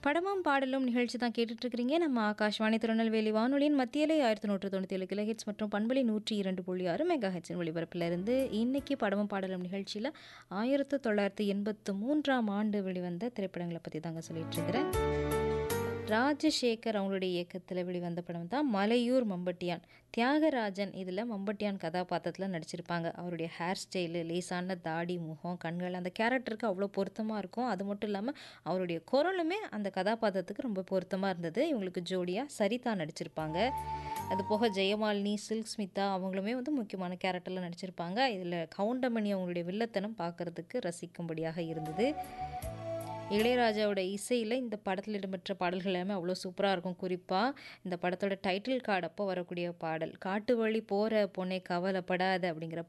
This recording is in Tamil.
படமும் பாடலும் நிகழ்ச்சி தான் கேட்டுட்ருக்கிறீங்க நம்ம ஆகாஷ்வாணி திருநெல்வேலி வானொலியின் மத்தியிலே ஆயிரத்தி நூற்று தொண்ணூற்றி ஏழு கிலோஹெட்ஸ் மற்றும் பண்பலி நூற்றி இரண்டு புள்ளி ஆறு மெகா ஹெட்ஸின் ஒளிபரப்பில் இருந்து இன்னைக்கு படமும் பாடலும் நிகழ்ச்சியில் ஆயிரத்து தொள்ளாயிரத்தி எண்பத்து மூன்றாம் ஆண்டு வெளிவந்த திரைப்படங்களை பற்றி தாங்க சொல்லிட்டு இருக்கிறேன் ராஜசேகர் அவங்களுடைய இயக்கத்தில் வெளிவந்த படம் தான் மலையூர் மம்பட்டியான் தியாகராஜன் இதில் மம்பட்டியான் கதாபாத்திரத்தில் நடிச்சிருப்பாங்க அவருடைய ஹேர் ஸ்டைலு லேசான தாடி முகம் கண்கள் அந்த கேரக்டருக்கு அவ்வளோ பொருத்தமாக இருக்கும் அது மட்டும் இல்லாமல் அவருடைய குரலுமே அந்த கதாபாத்திரத்துக்கு ரொம்ப பொருத்தமாக இருந்தது இவங்களுக்கு ஜோடியாக சரிதா நடிச்சிருப்பாங்க அது போக ஜெயமாலினி சில்க் ஸ்மிதா அவங்களுமே வந்து முக்கியமான கேரக்டரில் நடிச்சிருப்பாங்க இதில் கவுண்டமணி அவங்களுடைய வில்லத்தனம் பார்க்குறதுக்கு ரசிக்கும்படியாக இருந்தது இளையராஜாவோட இசையில் இந்த படத்தில் இடம்பெற்ற பாடல்கள் எல்லாமே அவ்வளோ சூப்பராக இருக்கும் குறிப்பாக இந்த படத்தோட டைட்டில் கார்டு அப்போ வரக்கூடிய பாடல் காட்டு வழி போகிற பொண்ணை கவலைப்படாத அப்படிங்கிற